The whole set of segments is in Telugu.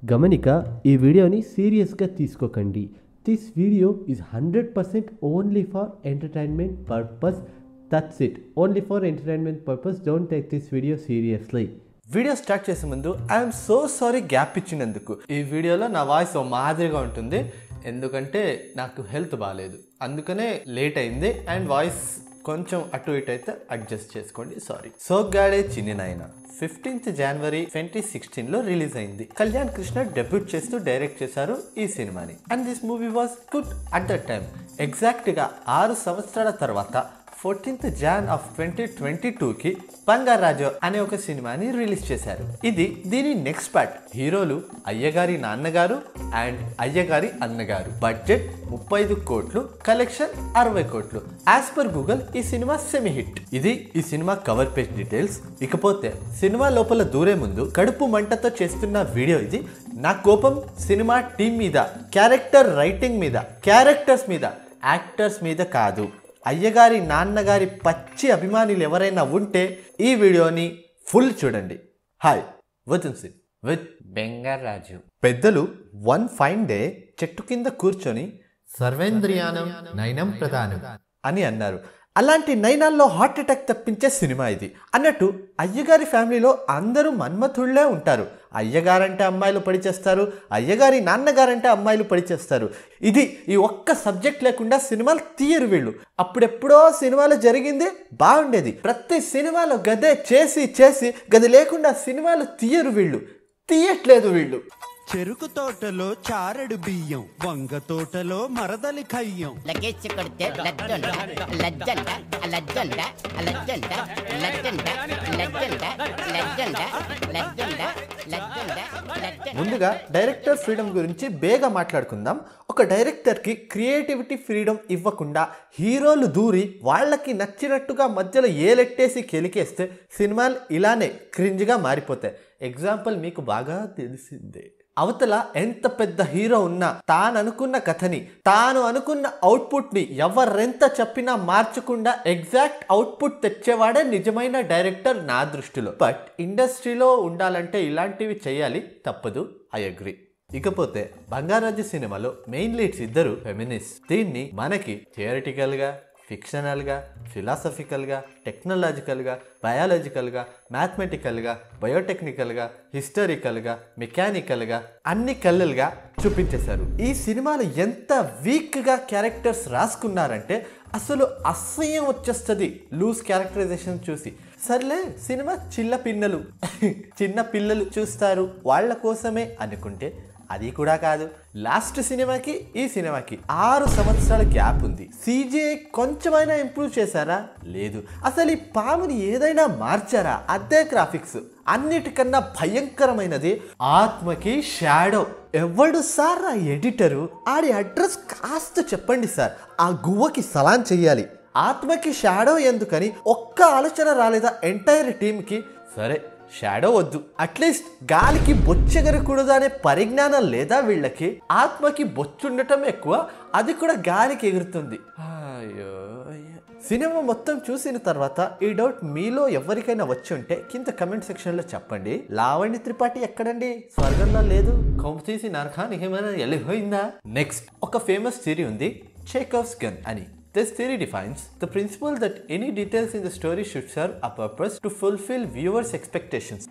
గమనిక ఈ వీడియోని సీరియస్గా తీసుకోకండి this video is hundred percent only for entertainment purpose that's it only for entertainment purpose don't take this video seriously video start చేసే ముందు ఐఎమ్ సో సారీ గ్యాప్ ఇచ్చినందుకు ఈ వీడియోలో నా వాయిస్ ఓ మాదిరిగా ఉంటుంది ఎందుకంటే నాకు హెల్త్ బాగాలేదు అందుకనే లేట్ అయింది అండ్ వాయిస్ కొంచెం అటు ఇటు అయితే అడ్జస్ట్ చేసుకోండి sorry Soggade Chinni Nayana fifteenth January twenty sixteen లో రిలీజ్ అయింది కళ్యాణ్ కృష్ణ డెబ్యూట్ చేస్తూ డైరెక్ట్ చేశారు ఈ సినిమాని and this movie was good at the time exact గా ఆరు సంవత్సరాల తర్వాత fourteenth Jan of twenty twenty టూకి బంగారాజు అనే ఒక సినిమాని రిలీజ్ చేశారు ఇది దీని నెక్స్ట్ పార్ట్ హీరోలు అయ్యగారి నాన్నగారు అండ్ అయ్యగారి అన్నగారు బడ్జెట్ ముప్పై ఐదు కోట్లు కలెక్షన్ అరవై కోట్లు యాజ్ పర్ గూగుల్ ఈ సినిమా సెమీ హిట్ ఇది ఈ సినిమా కవర్ పేజ్ డీటెయిల్స్ ఇకపోతే సినిమా లోపల దూరే ముందు కడుపు మంటతో చేస్తున్న వీడియో ఇది నా కోపం సినిమా టీం మీద క్యారెక్టర్ రైటింగ్ మీద క్యారెక్టర్స్ మీద యాక్టర్స్ మీద కాదు అయ్యగారి నాన్నగారి పచ్చి అభిమానులు ఎవరైనా ఉంటే ఈ వీడియోని ఫుల్ చూడండి హాయ్ వచన్ సింగ్ విత్ బెంగారాజు పెద్దలు వన్ ఫైన్ డే చెట్టు కింద కూర్చొని సర్వేంద్రియానం నయనం ప్రధానం అని అన్నారు అలాంటి నైనాల్లో హార్ట్ అటాక్ తప్పించే సినిమా ఇది అన్నట్టు అయ్యగారి ఫ్యామిలీలో అందరూ మన్మథుళ్లే ఉంటారు అయ్యగారంటే అమ్మాయిలు పడి చేస్తారు అయ్యగారి నాన్నగారంటే అమ్మాయిలు పడి చేస్తారు ఇది ఈ ఒక్క సబ్జెక్ట్ లేకుండా సినిమాలు తీయరు వీళ్ళు అప్పుడెప్పుడో సినిమాలో జరిగింది బాగుండేది ప్రతి సినిమాలో గదే చేసి చేసి గది లేకుండా సినిమాలు తీయరు వీళ్ళు తీయట్లేదు వీళ్ళు చెరుకు తోటలో చారెడు బియ్యం వంగ తోటలో మరదలి ఖయ్యం లగేజ్ కొడితే లజ్జంట లజ్జంట లజ్జంట లజ్జంట లజ్జంట లజ్జంట లజ్జంట లజ్జంట లజ్జంట లజ్జంట ముందుగా డైరెక్టర్ ఫ్రీడమ్ గురించి బేగా మాట్లాడుకుందాం ఒక డైరెక్టర్కి క్రియేటివిటీ ఫ్రీడమ్ ఇవ్వకుండా హీరోలు దూరి వాళ్ళకి నచ్చినట్టుగా మధ్యలో ఏలెట్టేసి కెలికేస్తే సినిమాలు ఇలానే క్రింజ్గా మారిపోతాయి ఎగ్జాంపుల్ మీకు బాగా తెలిసిందే అవతల ఎంత పెద్ద హీరో ఉన్నా తాను అనుకున్న కథని తాను అనుకున్న అవుట్పుట్ని ఎవరెంత చెప్పినా మార్చకుండా ఎగ్జాక్ట్ అవుట్పుట్ తెచ్చేవాడే నిజమైన డైరెక్టర్ నా దృష్టిలో బట్ ఇండస్ట్రీలో ఉండాలంటే ఇలాంటివి చేయాలి తప్పదు ఐ అగ్రి ఇకపోతే బంగారాజు సినిమాలో మెయిన్ లీడ్స్ ఇద్దరు ఫెమినిస్ట్ దీన్ని మనకి థియరిటికల్ గా ఫిక్షనల్ గా ఫిలాసఫికల్ గా టెక్నాలజికల్ గా బయాలజికల్ గా మ్యాథమెటికల్ గా బయోటెక్నికల్ గా హిస్టారికల్ గా మెకానికల్ గా అన్ని కళ్ళులుగా చూపించేశారు ఈ సినిమాలో ఎంత వీక్ గా క్యారెక్టర్స్ రాసుకున్నారంటే అసలు అసహ్యం వచ్చేస్తుంది లూజ్ క్యారెక్టరైజేషన్ చూసి సర్లే సినిమా చిల్ల పిన్నలు చిన్న పిల్లలు చూస్తారు వాళ్ళ కోసమే అనుకుంటే అది కూడా కాదు లాస్ట్ సినిమాకి ఈ సినిమాకి ఆరు సంవత్సరాల గ్యాప్ ఉంది సీజీఐ కొంచెమైనా ఇంప్రూవ్ చేశారా లేదు అసలు ఈ పాముని ఏదైనా మార్చారా అదే గ్రాఫిక్స్ అన్నిటికన్నా భయంకరమైనది ఆత్మకి షాడో ఎవడు సార్ ఆ ఎడిటరు ఆడి అడ్రస్ కాస్త చెప్పండి సార్ ఆ గువ్వకి సలాం చెయ్యాలి ఆత్మకి షాడో ఎందుకని ఒక్క ఆలోచన రాలేదా ఎంటైర్ టీంకి సరే షాడో వద్దు అట్లీస్ట్ గాలికి బొచ్చెగరకూడదు అనే పరిజ్ఞానం లేదా వీళ్ళకి ఆత్మకి బొచ్చుండటం ఎక్కువ అది కూడా గాలికి ఎగురుతుంది అయ్యో అయ్యో. సినిమా మొత్తం చూసిన తర్వాత ఈ డౌట్ మీలో ఎవరికైనా వచ్చి ఉంటే కింద కమెంట్ సెక్షన్ లో చెప్పండి లావణ్య త్రిపాఠి ఎక్కడండి స్వర్గంలో లేదు కొంప తీసి నరకానికి ఏమైనా వెళ్ళిపోయిందా నెక్స్ట్ ఒక ఫేమస్ థియరీ ఉంది చెకర్స్ గన్ అని This theory defines the principle that any details in the story should serve a purpose to fulfill viewers' expectations.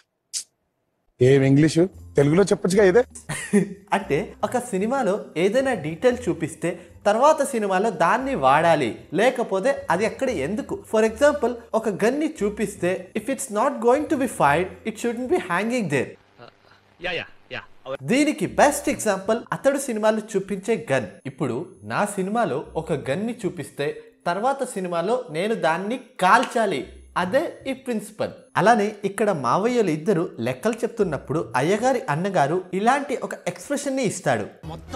ఏం ఇంగ్లీషు తెలుగులో చెప్పొచ్చుగా ఇదే అంటే ఒక సినిమాలో ఏదైనా డీటెయిల్ చూపిస్తే తర్వాత సినిమాలో దాన్ని వాడాలి లేకపోతే అది అక్కడ ఎందుకు ఫర్ ఎగ్జాంపుల్ ఒక గన్ని చూపిస్తే if it's not going to be fired it should be hanging there Yeah, yeah, yeah. దీనికి బెస్ట్ ఎగ్జాంపుల్ అతడు సినిమాలో చూపించే గన్ ఇప్పుడు నా సినిమాలో ఒక గన్ని చూపిస్తే తర్వాత సినిమాలో నేను దాన్ని కాల్చాలి అదే ఈ ప్రిన్సిపల్ అలానే ఇక్కడ మావయ్యలు ఇద్దరు లెక్కలు చెప్తున్నప్పుడు అయ్యగారి అన్నగారు ఇలాంటి ఒక ఎక్స్ప్రెషన్ ని ఇస్తాడు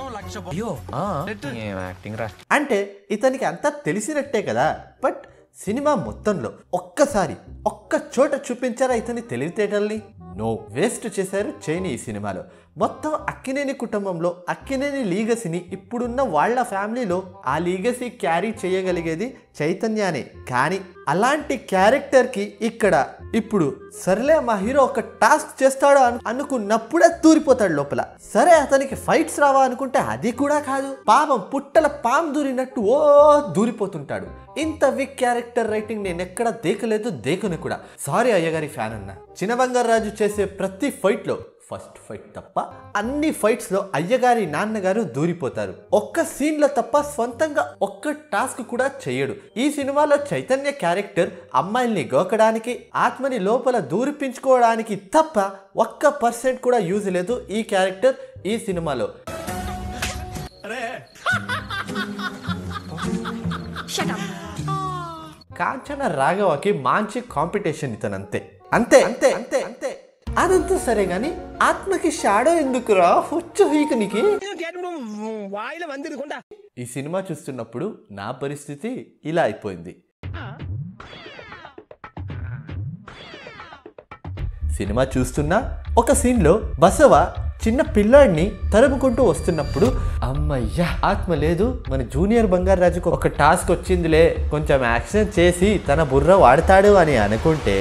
అంటే ఇతనికి అంతా తెలిసినట్టే కదా బట్ సినిమా మొత్తంలో ఒక్కసారి ఒక్క చోట చూపించారా ఇతని తెలివితేటల్ని నో వేస్ట్ చేశారు చైని ఈ సినిమాలో మొత్తం అక్కినేని కుటుంబంలో అక్కినేని లీగసీని ఇప్పుడున్న వాళ్ళ ఫ్యామిలీలో ఆ లీగసీ క్యారీ చేయగలిగేది చైతన్యానే కానీ అలాంటి క్యారెక్టర్కి ఇక్కడ ఇప్పుడు సర్లే మా హీరో ఒక టాస్క్ చేస్తాడు అను అనుకున్నప్పుడే తూరిపోతాడు లోపల సరే అతనికి ఫైట్స్ రావా అనుకుంటే అది కూడా కాదు పాపం పుట్టల పాము దూరినట్టు ఓ దూరిపోతుంటాడు ఇంత వీక్ క్యారెక్టర్ రైటింగ్ నేను ఎక్కడ దేకలేదు దేకను కూడా సారీ అయ్యగారి ఫ్యాన్ అన్న చిన్న బంగారాజు చేసే ప్రతి ఫైట్లో ఫస్ట్ ఫైట్ తప్ప అన్ని ఫైట్స్ లో అయ్యగారి నాన్నగారు దూరిపోతారు ఒక్క సీన్ లో తప్ప సొంతంగా ఒక్క టాస్క్ కూడా చేయడు ఈ సినిమాలో చైతన్య క్యారెక్టర్ అమ్మాయిల్ని గోకడానికి ఆత్మని లోపల దూరిపించుకోవడానికి తప్ప ఒక్క పర్సెంట్ కూడా యూజ్ లేదు ఈ క్యారెక్టర్ ఈ సినిమాలో కాంచన రాఘవకి మంచి కాంపిటీషన్ ఇతను అంతే అంతే అంతే అంతే అంతే అదంతా సరే గాని ఆత్మకి షాడో ఎందుకురా హుచ్చు హీకనికి ఈ సినిమా చూస్తున్నప్పుడు నా పరిస్థితి ఇలా అయిపోయింది సినిమా చూస్తున్నా ఒక సీన్లో బసవ చిన్న పిల్లాడిని తరుముకుంటూ వస్తున్నప్పుడు అమ్మయ్యా ఆత్మ లేదు మన జూనియర్ బంగారాజుకు ఒక టాస్క్ వచ్చిందిలే కొంచెం యాక్షన్ చేసి తన బుర్ర వాడతాడు అని అనుకుంటే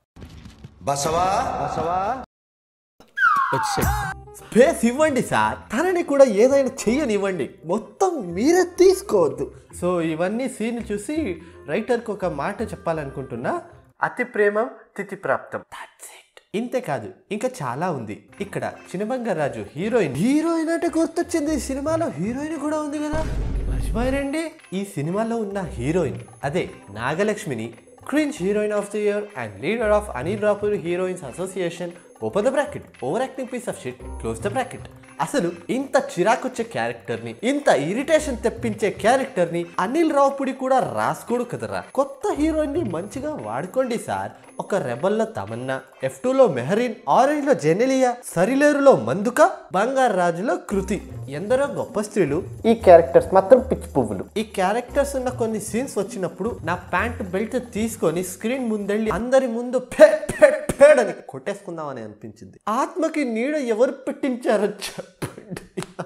స్పేస్ ఇవ్వండి సార్ తనని కూడా ఏదైనా చెయ్యనివ్వండి మొత్తం మీరే తీసుకోవద్దు సో ఇవన్నీ సీన్ చూసి రైటర్కి ఒక మాట చెప్పాలనుకుంటున్నా అతి ప్రేమం తిథి ప్రాప్తం That's it. ఇంతే కాదు ఇంకా చాలా ఉంది ఇక్కడ చినబంగారాజు హీరోయిన్ హీరోయిన్ అంటే గుర్తొచ్చింది ఈ సినిమాలో హీరోయిన్ కూడా ఉంది కదా మర్చిపోయారండి ఈ సినిమాలో ఉన్న హీరోయిన్ అదే నాగలక్ష్మిని cringe heroine of the year and leader of Anil రాపూర్ heroines association open the bracket over acting piece of shit close the bracket అసలు ఇంత చిరాకొచ్చే క్యారెక్టర్ ని ఇంత ఇరిటేషన్ తెప్పించే క్యారెక్టర్ ని అనిల్ రావుపుడి కూడా రాసుకోడు కదరా కొత్త హీరోయిన్ ని మంచిగా వాడుకోండి సార్ ఒక రెబల్లో తమన్నా ఎఫ్ లో మెహరీన్ ఆరెంజ్ లో జెనెలియా సరిలేరులో మందుక బంగారు రాజులో కృతి ఎందరో గొప్ప స్త్రీలు ఈ క్యారెక్టర్స్ మాత్రం పిచ్చి పువ్వులు ఈ క్యారెక్టర్స్ ఉన్న కొన్ని సీన్స్ వచ్చినప్పుడు నా ప్యాంట్ బెల్ట్ తీసుకొని స్క్రీన్ ముందెళ్ళి అందరి ముందు ఫే ఫే ఫేడ్ అని కొట్టేసుకుందామని అనిపించింది ఆత్మకి నీడ ఎవరు పెట్టించారో చెప్పండి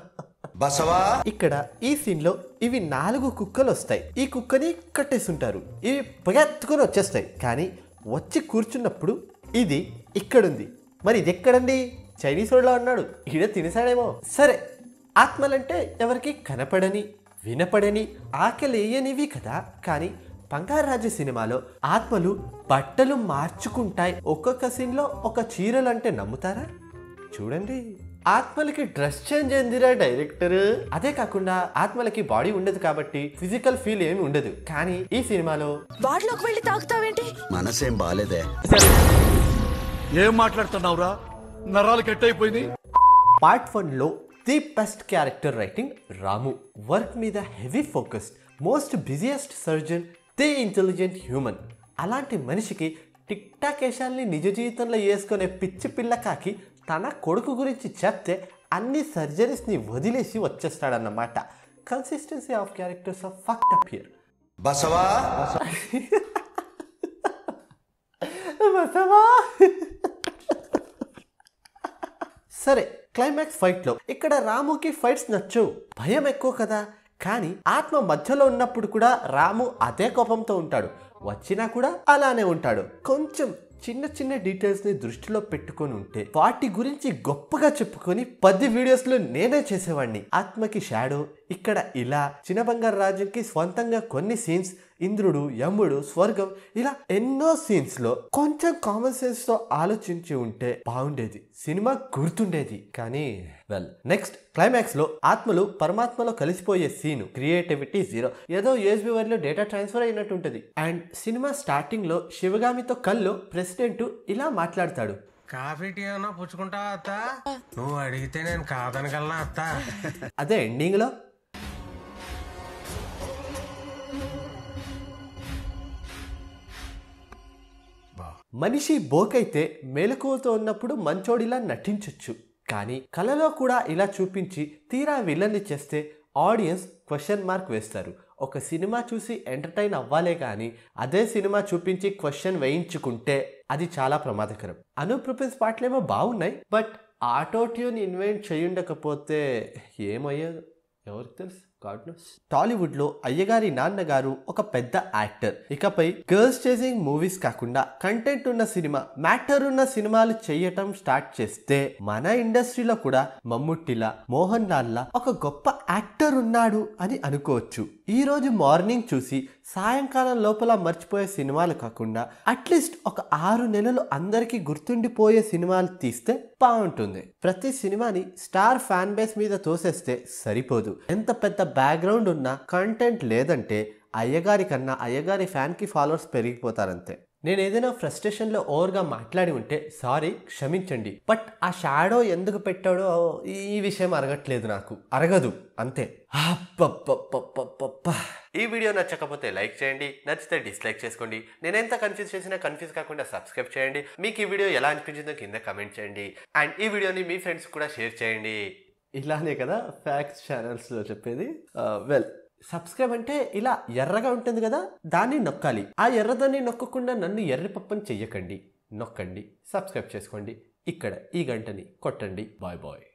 ఇక్కడ ఈ సీన్ లో ఇవి నాలుగు కుక్కలు వస్తాయి ఈ కుక్కని కట్టేస్తుంటారు ఇవి పొగెత్తుకొని వచ్చేస్తాయి కానీ వచ్చి కూర్చున్నప్పుడు ఇది ఇక్కడుంది మరి ఇది ఎక్కడండి చైనీస్ రోడ్లో అన్నాడు ఈడ తినేసాడేమో సరే ఆత్మలంటే ఎవరికి కనపడని వినపడని ఆకలి వేయనివి కదా కానీ బంగారాజు సినిమాలో ఆత్మలు బట్టలు మార్చుకుంటాయి ఒక్కొక్క సీన్లో ఒక చీరలంటే నమ్ముతారా చూడండి ఆత్మలకి డ్రెస్ చేంజ్ అయిందిరా డైరెక్టర్ అదే కాకుండా ఆత్మలకి బాడీ ఉండదు కాబట్టి ఫిజికల్ ఫీల్ ఏమి ఉండదు కానీ ఈ సినిమాలో వాటిలోకి వెళ్ళి తాగుతావేంటి మనసేం బాలేదే ఏం మాట్లాడుతున్నావురా నరాలు కట్ అయిపోయింది పార్ట్ వన్ లో the best character writing Ramu work మీద heavy focus most busiest surgeon the intelligent human అలాంటి మనిషికి టిక్ టాక్ వేషాల్ని నిజ జీవితంలో వేసుకునే పిచ్చి పిల్లకాకి తన కొడుకు గురించి చెప్తే అన్ని సర్జరీస్ని వదిలేసి వచ్చేస్తాడన్నమాట consistency of characters of fucked up here Basava Basava సరే క్లైమాక్స్ ఫైట్ లో ఇక్కడ రాముకి ఫైట్స్ నచ్చవు భయం ఎక్కువ కదా కానీ ఆత్మ మధ్యలో ఉన్నప్పుడు కూడా రాము అదే కోపంతో ఉంటాడు వచ్చినా కూడా అలానే ఉంటాడు కొంచెం చిన్న చిన్న డీటెయిల్స్ ని దృష్టిలో పెట్టుకొని ఉంటే వాటి గురించి గొప్పగా చెప్పుకొని పది వీడియోస్ లో నేనే చేసేవాడిని ఆత్మకి షాడో ఇక్కడ ఇలా చిన్నబంగారు రాజుకి స్వంతంగా కొన్ని సీన్స్ ఇంద్రుడు యముడు స్వర్గం ఇలా ఎన్నో సీన్స్ లో కొంచెం కామన్ సెన్స్ తో ఆలోచించి ఉంటే బాగుండేది సినిమా గుర్తుండేది కానీ వెల్ నెక్స్ట్ క్లైమాక్స్ లో ఆత్మలు పరమాత్మలో కలిసిపోయే సీన్ క్రియేటివిటీ జీరో ఏదో యూఎస్బి వైర్ లో డేటా ట్రాన్స్ఫర్ అయినట్టు ఉంటది అండ్ సినిమా స్టార్టింగ్ లో శివగామితో కల్లో ప్రెసిడెంట్ ఇలా మాట్లాడతాడు కాఫీ టీ అన్నా పుచ్చుకుంటావా అత్త నువ్వు అడిగితే నేను కాదనగలనా అత్త అదే ఎండింగ్ లో మనిషి బోకైతే మెలకువతో ఉన్నప్పుడు మంచోడిలా నటించొచ్చు కానీ కలలో కూడా ఇలా చూపించి తీరా విలన్ని చేస్తే ఆడియన్స్ క్వశ్చన్ మార్క్ వేస్తారు ఒక సినిమా చూసి ఎంటర్టైన్ అవ్వాలే కానీ అదే సినిమా చూపించి క్వశ్చన్ వేయించుకుంటే అది చాలా ప్రమాదకరం అనూప్ రూపెన్స్ పాటలేమో బాగున్నాయి బట్ ఆటో ట్యూన్ ఇన్వెంట్ చేయుండకపోతే ఏమయ్యేది ఎవరికి తెలుసు గాడ్ నోస్ టాలీవుడ్ లో అయ్యగారి నాన్నగారు ఒక పెద్ద యాక్టర్ ఇకపై గర్ల్స్ చేసింగ్ మూవీస్ కాకుండా కంటెంట్ ఉన్న సినిమా మ్యాటర్ ఉన్న సినిమాలు చేయటం స్టార్ట్ చేస్తే మన ఇండస్ట్రీలో కూడా మమ్ముట్టిలా మోహన్ లాల్లా ఒక గొప్ప యాక్టర్ ఉన్నాడు అని అనుకోవచ్చు ఈ రోజు మార్నింగ్ చూసి సాయంకాలం లోపల మర్చిపోయే సినిమాలు కాకుండా అట్లీస్ట్ ఒక ఆరు నెలలు అందరికీ గుర్తుండిపోయే సినిమాలు తీస్తే బాగుంటుంది ప్రతి సినిమాని స్టార్ ఫ్యాన్ బేస్ మీద తోసేస్తే సరిపోదు ఎంత పెద్ద బ్యాక్గ్రౌండ్ ఉన్నా కంటెంట్ లేదంటే అయ్యగారి కన్నా అయ్యగారి ఫ్యాన్కి ఫాలోవర్స్ పెరిగిపోతారంతే నేను ఏదైనా ఫ్రస్ట్రేషన్లో ఓవర్గా మాట్లాడి ఉంటే సారీ క్షమించండి బట్ ఆ షాడో ఎందుకు పెట్టాడో ఈ విషయం అరగట్లేదు నాకు అరగదు అంతే అబ్బబ్బబ్బబ్బబ్బబ్బ. ఈ వీడియో నచ్చకపోతే లైక్ చేయండి నచ్చితే డిస్లైక్ చేసుకోండి నేను ఎంత కన్ఫ్యూజ్ చేసినా కన్ఫ్యూజ్ కాకుండా సబ్స్క్రైబ్ చేయండి మీకు ఈ వీడియో ఎలా అనిపించిందో కింద కమెంట్ చేయండి అండ్ ఈ వీడియోని మీ ఫ్రెండ్స్ కూడా షేర్ చేయండి ఇలానే కదా ఫ్యాక్స్ ఛానల్స్లో చెప్పేది వెల్ సబ్స్క్రైబ్ అంటే ఇలా ఎర్రగా ఉంటుంది కదా దాన్ని నొక్కాలి ఆ ఎర్రదాన్ని నొక్కకుండా నన్ను ఎర్రి పప్పని చెయ్యకండి నొక్కండి సబ్స్క్రైబ్ చేసుకోండి ఇక్కడ ఈ గంటని కొట్టండి బాయ్ బాయ్